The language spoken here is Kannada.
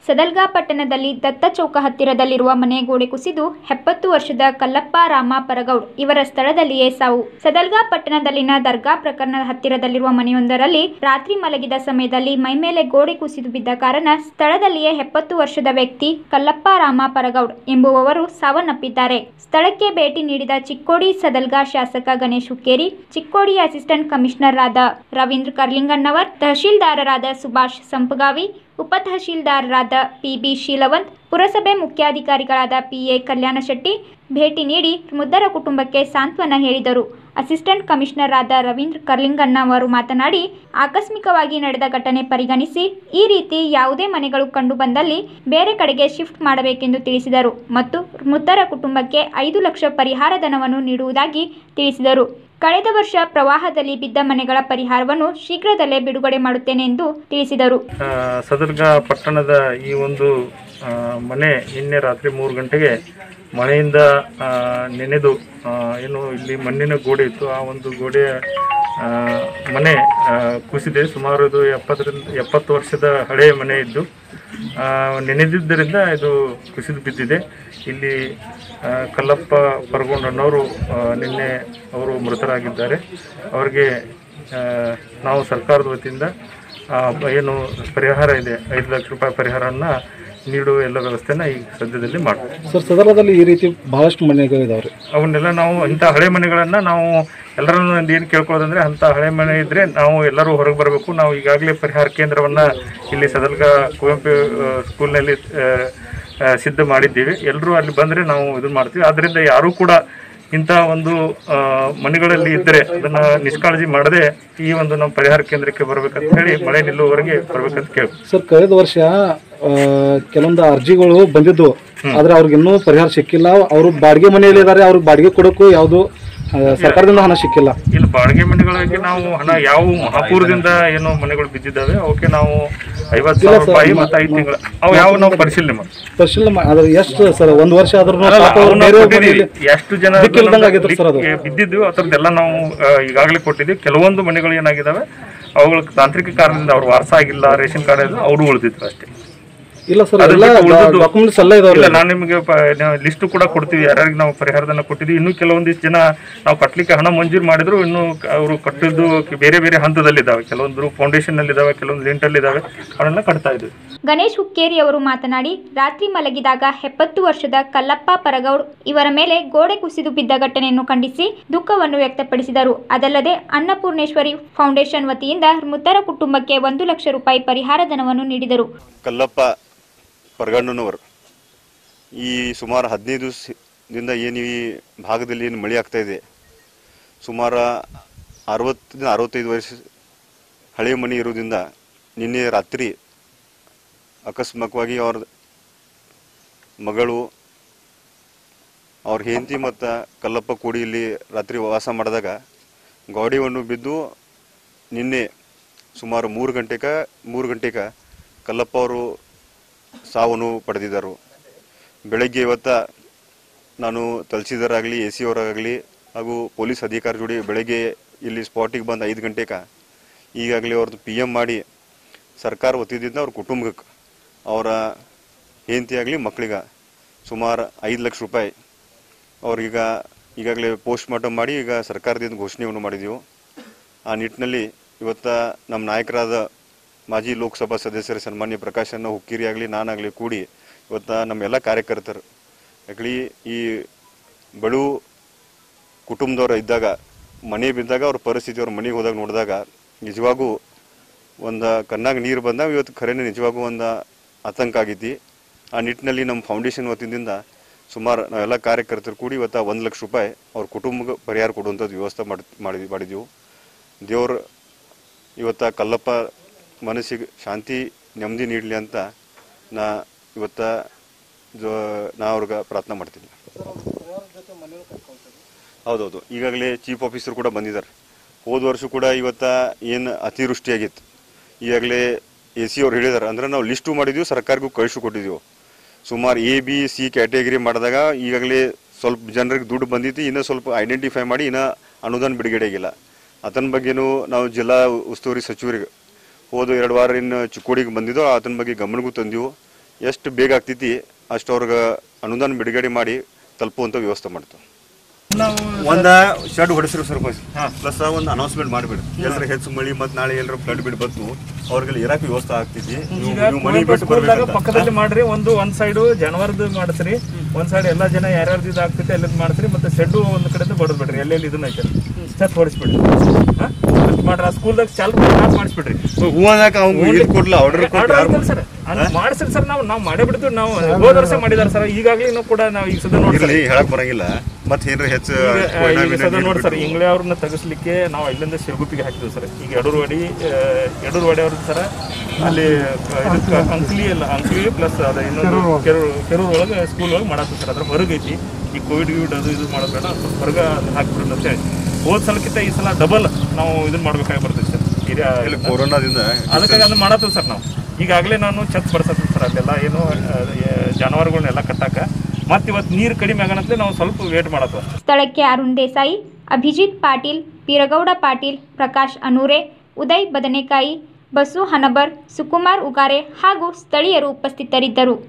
ಸದಲ್ಗಾ ಪಟ್ಟಣದಲ್ಲಿ ದತ್ತ ಚೌಕ ಹತ್ತಿರದಲ್ಲಿರುವ ಮನೆ ಗೋಡೆ ಕುಸಿದು ಎಪ್ಪತ್ತು ವರ್ಷದ ಕಲ್ಲಪ್ಪ ರಾಮ ಪರಗೌಡ್ ಇವರ ಸ್ಥಳದಲ್ಲಿಯೇ ಸಾವು ಸದಲ್ಗಾ ಪಟ್ಟಣದಲ್ಲಿನ ದರ್ಗಾ ಪ್ರಕರಣದ ಹತ್ತಿರದಲ್ಲಿರುವ ಮನೆಯೊಂದರಲ್ಲಿ ರಾತ್ರಿ ಮಲಗಿದ ಸಮಯದಲ್ಲಿ ಮೈಮೇಲೆ ಗೋಡೆ ಕುಸಿದು ಬಿದ್ದ ಕಾರಣ ಸ್ಥಳದಲ್ಲಿಯೇ ಎಪ್ಪತ್ತು ವರ್ಷದ ವ್ಯಕ್ತಿ ಕಲ್ಲಪ್ಪ ರಾಮ ಪರಗೌಡ್ ಎಂಬುವವರು ಸಾವನ್ನಪ್ಪಿದ್ದಾರೆ ಸ್ಥಳಕ್ಕೆ ಭೇಟಿ ನೀಡಿದ ಚಿಕ್ಕೋಡಿ ಸದಲ್ಗಾ ಶಾಸಕ ಗಣೇಶ್ ಹುಕ್ಕೇರಿ ಚಿಕ್ಕೋಡಿ ಅಸಿಸ್ಟೆಂಟ್ ಕಮಿಷನರ್ ಆದ ರವೀಂದ್ರ ಕರ್ಲಿಂಗಣ್ಣವರ್ ತಹಶೀಲ್ದಾರರಾದ ಸುಭಾಷ್ ಸಂಪಗಾವಿ ಉಪ ತಹಶೀಲ್ದಾರರಾದ ಪಿಬಿ ಶೀಲವಂತ್ ಪುರಸಭೆ ಮುಖ್ಯಾಧಿಕಾರಿಗಳಾದ ಪಿಎ ಕಲ್ಯಾಣ ಶೆಟ್ಟಿ ಭೇಟಿ ನೀಡಿ ಮೃತರ ಕುಟುಂಬಕ್ಕೆ ಸಾಂತ್ವನ ಹೇಳಿದರು ಅಸಿಸ್ಟೆಂಟ್ ಕಮಿಷನರ್ ಆದ ರವೀಂದ್ರ ಕರ್ಲಿಂಗಣ್ಣ ಅವರು ಮಾತನಾಡಿ ಆಕಸ್ಮಿಕವಾಗಿ ನಡೆದ ಘಟನೆ ಪರಿಗಣಿಸಿ ಈ ರೀತಿ ಯಾವುದೇ ಮನೆಗಳು ಕಂಡು ಬಂದಲ್ಲಿ ಬೇರೆ ಕಡೆಗೆ ಶಿಫ್ಟ್ ಮಾಡಬೇಕೆಂದು ತಿಳಿಸಿದರು ಮತ್ತು ಮೃತರ ಕುಟುಂಬಕ್ಕೆ ಐದು ಲಕ್ಷ ಪರಿಹಾರ ಧನವನ್ನು ನೀಡುವುದಾಗಿ ತಿಳಿಸಿದರು ಕಳೆದ ವರ್ಷ ಪ್ರವಾಹದಲ್ಲಿ ಬಿದ್ದ ಮನೆಗಳ ಪರಿಹಾರವನ್ನು ಶೀಘ್ರದಲ್ಲೇ ಬಿಡುಗಡೆ ಮಾಡುತ್ತೇನೆ ಎಂದು ತಿಳಿಸಿದರು ಆ, ಸದರ್ಗ ಪಟ್ಟಣದ ಈ ಒಂದು ಆ, ಮನೆ ನಿನ್ನೆ ರಾತ್ರಿ ಮೂರು ಗಂಟೆಗೆ ಮಳೆಯಿಂದ ಆ, ನೆನೆದು ಆ, ಏನು ಇಲ್ಲಿ ಮಣ್ಣಿನ ಗೋಡೆ ಇತ್ತು ಆ ಒಂದು ಗೋಡೆಯ ಆ, ಮನೆ ಆ, ಕುಸಿದೆ ಸುಮಾರು ಇದು ಎಪ್ಪತ್ತರಿಂದ ಎಪ್ಪತ್ತು ವರ್ಷದ ಹಳೆಯ ಮನೆ ಇದ್ದು ಆ, ನೆನೆದಿದ್ದರಿಂದ ಇದು ಕುಸಿದು ಬಿದ್ದಿದೆ ಇಲ್ಲಿ ಆ, ಕಲ್ಲಪ್ಪ ಪರಗೊಂಡಣ್ಣವರು ಆ, ನಿನ್ನೆ ಅವರು ಮೃತರಾಗಿದ್ದಾರೆ ಅವರಿಗೆ ಆ, ನಾವು ಸರ್ಕಾರದ ವತಿಯಿಂದ ಆ, ಏನು ಪರಿಹಾರ ಇದೆ ಐದು ಲಕ್ಷ ರೂಪಾಯಿ ಪರಿಹಾರವನ್ನು ನೀಡುವ ಎಲ್ಲ ವ್ಯವಸ್ಥೆನ ಈಗ ಸದ್ಯದಲ್ಲಿ ಮಾಡ್ತೀವಿ ಸರ್ ಸದರದಲ್ಲಿ ಈ ರೀತಿ ಬಹಳಷ್ಟು ಮನೆಗಳು ಇದಾವ್ರಿ ಅವನ್ನೆಲ್ಲ ನಾವು ಇಂಥ ಹಳೆ ಮನೆಗಳನ್ನು ನಾವು ಎಲ್ಲರನ್ನು ಏನು ಕೇಳ್ಕೊಳ್ಳೋದಂದ್ರೆ ಅಂಥ ಹಳೆ ಮನೆ ಇದ್ದರೆ ನಾವು ಎಲ್ಲರೂ ಹೊರಗೆ ಬರಬೇಕು ನಾವು ಈಗಾಗಲೇ ಪರಿಹಾರ ಕೇಂದ್ರವನ್ನು ಇಲ್ಲಿ ಸದಲ್ಗ ಕುವೆಂಪು ಆ, ಸ್ಕೂಲ್ನಲ್ಲಿ ಆ, ಆ, ಸಿದ್ಧ ಮಾಡಿದ್ದೀವಿ ಎಲ್ಲರೂ ಅಲ್ಲಿ ಬಂದರೆ ನಾವು ಇದು ಮಾಡ್ತೀವಿ ಆದ್ದರಿಂದ ಯಾರೂ ಕೂಡ ಇಂಥ ಒಂದು ಆ, ಮನೆಗಳಲ್ಲಿ ಇದ್ದರೆ ಅದನ್ನು ನಿಷ್ಕಾಳಜಿ ಮಾಡದೆ ಈ ಒಂದು ನಮ್ಮ ಪರಿಹಾರ ಕೇಂದ್ರಕ್ಕೆ ಬರಬೇಕಂತ ಹೇಳಿ ಮಳೆ ನಿಲ್ಲುವವರೆಗೆ ಬರಬೇಕಂತ ಕೇಳ್ತೀವಿ ಸರ್ ಕಳೆದ ವರ್ಷ ಆ, ಕೆಲವೊಂದು ಅರ್ಜಿಗಳು ಬಂದಿದ್ದು ಆದ್ರೆ ಅವ್ರಿಗೆ ಇನ್ನೂ ಪರಿಹಾರ ಸಿಕ್ಕಿಲ್ಲ ಅವರು ಬಾಡಿಗೆ ಮನೆಯಲ್ಲಿ ಇದ್ದಾರೆ ಅವ್ರಿಗೆ ಬಾಡಿಗೆ ಕೊಡೋಕ್ಕೂ ಯಾವುದು ಸರ್ಕಾರದಿಂದ ಹಣ ಸಿಕ್ಕಿಲ್ಲ ಇಲ್ಲಿ ಬಾಡಿಗೆ ಮನೆಗಳಿಗೆ ನಾವು ಹಣ ಯಾವ ಮಹಾಪೂರದಿಂದ ಏನು ಮನೆಗಳು ಬಿದ್ದಿದ್ದಾವೆ ಅವಕ್ಕೆ ನಾವು ಐವತ್ತು ಸಾವಿರ ರೂಪಾಯಿ ಮತ್ತು ಐದು ತಿಂಗಳ ಅವು ಯಾವ ನಾವು ಪರಿಶೀಲನೆ ಮಾಡ್ತೀವಿ ಪರಿಶೀಲನೆ ಮಾ- ಅದ್ರ ಎಷ್ಟು ಸರ್ ಒಂದು ವರ್ಷ ಆದ್ರೂ ಅಲ್ಲ, ಪಾಪ ಅವ್ರು ಅವ್ನ ಬೇರೆ ಕೊಟ್ಟಿದ್ದೀವಿ. ಮನೆಯಲ್ಲಿ ಎಷ್ಟು ಜನ ದಿಕ್ಕಿಲ್ದಂಗ್ ಆಗೈತ್ರಿ ಸರ್ ಅದು. ದಿಕ್- ಬಿದ್ದಿದ್ವು ಆ ಥರದ್ದೆಲ್ಲ ನಾವು ಆ, ಈಗಾಗಲೇ ಕೊಟ್ಟಿದ್ದೀವಿ ಕೆಲವೊಂದು ಮನೆಗಳು ಏನಾಗಿದ್ದಾವೆ ಅವುಗಳ ತಾಂತ್ರಿಕ ಕಾರಣದಿಂದ ಅವ್ರು ವಾರಸ ಆಗಿಲ್ಲ ರೇಷನ್ ಕಾರ್ಡ್ ಇಲ್ಲ ಅವರು ಉಳಿದಿದ್ರು ಅಷ್ಟೇ ಇಲ್ಲ ಸರ್ ಅದ್ರ ಎಲ್ಲ ಬಿಟ್ಟು ಉಳ್ದದ್ದು- ಡಾಕ್ಯುಮೆಂಟ್ಸ್ ಎಲ್ಲ ಇದಾವ್ರಿ ಇಲ್ಲ ನಾನು ನಿಮಗೆ ಲಿಸ್ಟ್ ಕೂಡ ಕೊಡ್ತೀವಿ ಯಾರ್ಯಾರಿಗೆ ನಾವು ಪರಿಹಾರದನ್ನ ಕೊಟ್ಟಿದ್ದೀವಿ ಇನ್ನೂ ಕೆಲವೊಂದಿಷ್ಟು ಜನ ನಾವು ಕಟ್ಟಲಿಕ್ಕೆ ಹಣ ಮಂಜೂರು ಮಾಡಿದ್ರು ಇನ್ನೂ ಅವರು ಕಟ್ಟಿದ್ದು ಬೇರೆ ಬೇರೆ ಹಂತದಲ್ಲಿದ್ದಾವೆ ಕೆಲವೊಂದು ಫೌಂಡೇಶನ್ ಇದಾವೆ ಕೆಲವೊಂದು ಲಿಂಟಲ್ ಇದಾವೆ ಅವನ್ನೆಲ್ಲ ಕಟ್ತಾ ಇದ್ದೀವಿ ಗಣೇಶ್ ಹುಕ್ಕೇರಿ ಅವರು ಮಾತನಾಡಿ ರಾತ್ರಿ ಮಲಗಿದಾಗ ಎಪ್ಪತ್ತು ವರ್ಷದ ಕಲ್ಲಪ್ಪ ಪರಗೌಡ್ ಇವರ ಮೇಲೆ ಗೋಡೆ ಕುಸಿದು ಬಿದ್ದ ಘಟನೆಯನ್ನು ಖಂಡಿಸಿ ದುಃಖವನ್ನು ವ್ಯಕ್ತಪಡಿಸಿದರು ಅದಲ್ಲದೆ ಅನ್ನಪೂರ್ಣೇಶ್ವರಿ ಫೌಂಡೇಶನ್ ವತಿಯಿಂದ ಮೃತರ ಕುಟುಂಬಕ್ಕೆ ಒಂದು ಲಕ್ಷ ರೂಪಾಯಿ ಪರಿಹಾರ ಧನವನ್ನು ನೀಡಿದರು ಕಲ್ಲಪ್ಪ ಪರಗಣ್ಣನವರು ಈ ಸುಮಾರು ಹದಿನೈದು ದಿವಸದಿಂದ ಏನು ಈ ಭಾಗದಲ್ಲಿ ಏನು ಮಳೆ ಆಗ್ತಾ ಇದೆ ಸುಮಾರು ಅರವತ್ತರಿಂದ ಅರವತ್ತೈದು ವರ್ಷ ಹಳೆಯ ಮನೆ ಇರೋದ್ರಿಂದ ನಿನ್ನೆ ರಾತ್ರಿ ಅಕಸ್ಮಾತ್ವಾಗಿ ಅವ್ರ ಮಗಳು ಅವ್ರ ಹೆಂಡತಿ ಮತ್ತು ಕಲ್ಲಪ್ಪ ಕೂಡಿ ಇಲ್ಲಿ ರಾತ್ರಿ ವಾಸ ಮಾಡಿದಾಗ ಗಾಡಿಯನ್ನು ಬಿದ್ದು ನಿನ್ನೆ ಸುಮಾರು ಮೂರು ಗಂಟೆಗ ಮೂರು ಗಂಟೆಗೆ ಕಲ್ಲಪ್ಪ ಅವರು ಸಾವನ್ನು ಪಡೆದಿದ್ದರು ಬೆಳಗ್ಗೆ ಇವತ್ತ ನಾನು ತಹಸೀಲ್ದಾರಾಗಲಿ ಎ ಸಿ ಅವರಾಗಲಿ ಹಾಗೂ ಪೊಲೀಸ್ ಅಧಿಕಾರಿ ಜೋಡಿ ಬೆಳಗ್ಗೆ ಇಲ್ಲಿ ಸ್ಪಾಟಿಗೆ ಬಂದು ಐದು ಗಂಟೆಗೆ ಈಗಾಗಲೇ ಅವ್ರದ್ದು ಪಿ ಎಮ್ ಮಾಡಿ ಸರ್ಕಾರ ವತಿಯಿಂದ ಅವ್ರ ಕುಟುಂಬಕ್ಕೆ ಅವರ ಹೆಂಡತಿ ಆಗಲಿ ಮಕ್ಕಳಿಗೆ ಸುಮಾರು ಐದು ಲಕ್ಷ ರೂಪಾಯಿ ಅವ್ರಿಗೀಗ ಈಗಾಗಲೇ ಪೋಸ್ಟ್ ಮಾರ್ಟಮ್ ಮಾಡಿ ಈಗ ಸರ್ಕಾರದಿಂದ ಘೋಷಣೆಯನ್ನು ಮಾಡಿದೆವು ಆ ನಿಟ್ಟಿನಲ್ಲಿ ಇವತ್ತ ನಮ್ಮ ನಾಯಕರಾದ ಮಾಜಿ ಲೋಕಸಭಾ ಸದಸ್ಯರ ಸನ್ಮಾನ್ಯ ಪ್ರಕಾಶನ ಹುಕ್ಕಿರಿ ಆಗಲಿ ನಾನಾಗಲಿ ಕೂಡಿ ಇವತ್ತ ನಮ್ಮ ಎಲ್ಲ ಕಾರ್ಯಕರ್ತರು ಯಾಕಳಿ ಈ ಬಡು ಕುಟುಂಬದವ್ರು ಇದ್ದಾಗ ಮನೆ ಬಿದ್ದಾಗ ಅವ್ರ ಪರಿಸ್ಥಿತಿ ಅವ್ರ ಮನೆಗೆ ಹೋದಾಗ ನೋಡಿದಾಗ ನಿಜವಾಗೂ ಒಂದು ಕಣ್ಣಾಗ ನೀರು ಬಂದಾಗ ಇವತ್ತು ಖರೇನೆ ನಿಜವಾಗೂ ಒಂದು ಆತಂಕ ಆಗೈತಿ ಆ ನಿಟ್ಟಿನಲ್ಲಿ ನಮ್ಮ ಫೌಂಡೇಶನ್ ವತಿಯಿಂದ ಸುಮಾರು ನಾವೆಲ್ಲ ಕಾರ್ಯಕರ್ತರು ಕೂಡಿ ಇವತ್ತು ಒಂದು ಲಕ್ಷ ರೂಪಾಯಿ ಅವ್ರ ಕುಟುಂಬಕ್ಕೆ ಪರಿಹಾರ ಕೊಡುವಂಥದ್ದು ವ್ಯವಸ್ಥೆ ಮಾಡಿ ಮಾಡಿ ಮಾಡಿದೆವು ದೇವ್ರ ಇವತ್ತ ಕಲ್ಲಪ್ಪ ಮನಸ್ಸಿಗೆ ಶಾಂತಿ ನೆಮ್ಮದಿ ನೀಡಲಿ ಅಂತ ನಾ ಇವತ್ತ ಜೊ ನಾ ಅವ್ರಿಗೆ ಪ್ರಾರ್ಥನೆ ಮಾಡ್ತೀನಿ ಹೌದೌದು ಈಗಾಗಲೇ ಚೀಫ್ ಆಫೀಸರ್ ಕೂಡ ಬಂದಿದ್ದಾರೆ ಹೋದ ವರ್ಷ ಕೂಡ ಇವತ್ತ ಏನು ಅತಿವೃಷ್ಟಿ ಆಗಿತ್ತು ಈಗಾಗಲೇ ಎ ಸಿ ಅವ್ರು ಹೇಳಿದಾರೆ ಅಂದ್ರೆ ನಾವು ಲಿಸ್ಟು ಮಾಡಿದ್ವಿ ಸರ್ಕಾರಕ್ಕೂ ಕಳಿಸಿ ಕೊಟ್ಟಿದ್ದೀವಿ ಸುಮಾರು ಎ ಬಿ ಸಿ ಕ್ಯಾಟಗರಿ ಮಾಡಿದಾಗ ಈಗಾಗಲೇ ಸ್ವಲ್ಪ ಜನರಿಗೆ ದುಡ್ಡು ಬಂದಿತ್ತು ಇನ್ನೂ ಸ್ವಲ್ಪ ಐಡೆಂಟಿಫೈ ಮಾಡಿ ಇನ್ನೂ ಅನುದಾನ ಬಿಡುಗಡೆ ಆಗಿಲ್ಲ ಆತನ ಬಗ್ಗೆನೂ ನಾವು ಜಿಲ್ಲಾ ಉಸ್ತುವಾರಿ ಸಚಿವರಿಗೆ ಹೋದ ಎರಡು ವಾರ ಇನ್ನು ಚಿಕ್ಕೋಡಿಗೆ ಬಂದಿದ್ದೋ ಆತನ ಬಗ್ಗೆ ಗಮನಕ್ಕೂ ತಂದೆವು ಎಷ್ಟು ಬೇಗ ಆಗ್ತೈತಿ ಅಷ್ಟು ಅವ್ರಿಗೆ ಅನುದಾನ ಬಿಡುಗಡೆ ಮಾಡಿ ತಲುಪುವಂಥ ವ್ಯವಸ್ಥೆ ಮಾಡ್ತೀವಿ ಒಂದ ಶೆಡ್ ಹೊಡಿಸ್ರಿ ಸರ್ ಪ್ಲಸ್ ಒಂದು ಅನೌನ್ಸ್ಮೆಂಟ್ ಮಾಡಿಬಿಡಿ ಎಲ್ಲರ ಹೆಚ್ಚು ಮಳಿ ಮತ್ತು ನಾಳೆ ಎಲ್ಲರ ಫ್ಲಡ್ ಬಿಡ್ ಬಂತು ಅವ್ರಿಗೆ ಇರಾಕ ವ್ಯವಸ್ಥೆ ಆಗ್ತೈತಿ ನೀವು- ಈಗ ನೀವು ಮನೆ ಬಿಟ್ಟು ಸ್ಕೂಲ್ದಾಗ ಬರ್ಬೇಕಂತ. ಪಕ್ಕದಲ್ಲಿ ಮಾಡ್ರಿ ಒಂದು ಒಂದ್ ಸೈಡ್ ಜನವರದ್ದು ಮಾಡಿಸ್ರಿ ಒಂದ್ ಸೈಡ್ ಎಲ್ಲಾ ಜನ ಯಾರ್ಯಾರ್ದು ಇದು ಆಗ್ತೈತೆ ಅಲ್ಲಿದ್ ಮಾಡಿಸ್ರಿ ಮತ್ತೆ ಶೆಡ್ಡು ಒಂದ್ ಕಡೆಯಿಂದ ಬಡದ್ ಬಿಡ್ರಿ ಎಲ್ಲೆಲ್ಲಿ ಇದನ್ನ ಐತೆ ಸ್ಟೆಪ್ ಹೊಡಿಸ್ಬಿಡ್ರಿ ಹಾ? ಅಷ್ಟ್ ಮಾಡ್ರಿ ಆ ಸ್ಕೂಲ್ದಾಗ ಚಾಲು ಮಾಡಿಸ್ಬಿಡ್ರಿ ಹೂ ಅನ್ನಕ ಅವ್ನು ಇದು ಕೊಡ್ಲ ಆರ್ಡರ್ ಕೊಟ್ಟು ಸರ್ ಮಾಡಿಸ್ರಿ ಸರ್ ನಾವು ನಾವು ಮಾಡೇ ಬಿಡ್ತೀವಿ ನಾವು ಹೋದ ವರ್ಷ ಮಾಡಿದಾರೆ ಸರ್ ಈಗಾಗಲೇ ಇನ್ನೂ ಕೂಡ ನಾವು ಈಗ ಸದ ನೋಡಿ ಇರ್ಲಿ ಹೇಳಕ್ ಬರಂಗಿಲ್ಲ ಮತ್ತೆ ಏನ್ರ ಹೆಚ್ಚು ಈಗ ಸದ ನೋಡಿ ಸರ್ ಇಂಗ್ಳೆ ಅವ್ರನ್ನ ತೆಗಿಸ್ಲಿಕ್ಕೆ ನಾವು ಇಲ್ಲಿಂದ ಶಿರಗುಪ್ಪಿಗೆ ಹಾಕಿದ್ವಿ ಸರ್ ಈಗ ಯಡೂರ್ವಾಡಿ ಯಡೂರ್ವಾಡಿ ಅವ್ರದ್ದು ಸರ್ ಅಲ್ಲಿ ಆ, ಇದಕ್ಕ ಅಂಕ್ಲಿ ಅಲ್ಲ ಅಂಕ್ಲಿ ಪ್ಲಸ್ ಅದ ಇನ್ನೊಂದು ಕೆರೂರು ಕೆರೂರು ಒಳಗೆ ಸ್ಕೂಲ್ ಒಳಗೆ ಮಾಡತ್ತೆ ಸರ್ ಅದ್ರ ಹೊರಗೆ ಐತಿ ಈ ಕೋವಿಡ್ ಗಿವಿಡ್ ಅದು ಇದು ಮಾಡೋದು ಬೇಡ ಸ್ವಲ್ಪ ಹೊರಗೆ ಹಾಕ್ಬಿಡೋಣ ಅಂತ ಹೇಳಿ ಹೋದ ಸಲಕ್ಕಿಂತ ಈ ಸಲ ಡಬಲ್ ನಾವು ಇದನ್ನ ಮಾಡ್ಬೇಕಾಗಿ ಬರ್ತೈತೆ ಸರ್ ಹಿರಿಯ ಇಲ್ಲಿ ಕೊರೋನಾದಿಂದ ಅದಕ್ಕಾಗಿ ಅದನ್ನ ಮಾಡತ್ತೀವಿ ಸರ್ ನಾವು ಈಗಾಗಲೇ ನಾನು ಛತ್ ಬರ್ಸತ್ತೀವಿ ಸರ್ ಅಲ್ಲೆಲ್ಲ ಏನು ಆ, ಏ- ಜಾನುವಾರುಗಳನ್ನೆಲ್ಲ ಕಟ್ಟಾಕ ಮತ್ತೆ ಇವತ್ತು ನೀರು ಕಡಿಮೆ ಆಗಣತ್ಲೆ ನಾವು ಸ್ವಲ್ಪ ವೇಟ್ ಮಾಡತ್ತೀವಿ ಅಷ್ಟೇ ಸ್ಥಳಕ್ಕೆ ಅರುಣ್ ದೇಸಾಯಿ ಅಭಿಜಿತ್ ಪಾಟೀಲ್ ಬೀರಗೌಡ ಪಾಟೀಲ್ ಪ್ರಕಾಶ್ ಅನೂರೆ ಉದಯ್ ಬದನೆಕಾಯಿ ಬಸು ಹನಬರ್ ಸುಕುಮಾರ್ ಉಗಾರೆ ಹಾಗೂ ಸ್ಥಳೀಯರು ಉಪಸ್ಥಿತರಿದ್ದರು